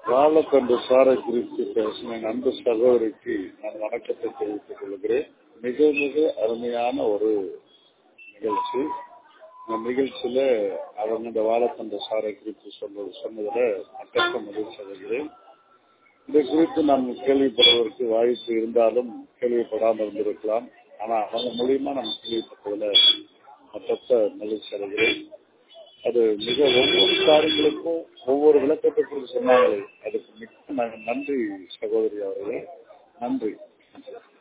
வாழக்கண்டு சாரை குறித்து பேசின என் அன்பு சகோதரிக்கு நான் வணக்கத்தை தெரிவித்துக் கொள்கிறேன் மிக மிக அருமையான ஒரு நிகழ்ச்சி இந்த நிகழ்ச்சியில அவங்க இந்த வாழக்கண்டு சாரை குறித்து சொன்னது சொன்னதுல அட்டக்க மகிழ்ச்சி அடைகிறேன் இதை குறித்து நாம் கேள்விப்படுவதற்கு வாய்ப்பு இருந்தாலும் கேள்விப்படாமல் இருந்திருக்கலாம் ஆனா அவங்க மூலியமா நம்ம கேள்விப்பட்டதுல மற்ற மகிழ்ச்சி அடைகிறேன் அது மிக ஒவ்வொரு காரியங்களுக்கும் ஒவ்வொரு விளக்கத்தை சொன்னாங்களே அதுக்கு மிக்க நன்றி சகோதரி அவர்களே நன்றி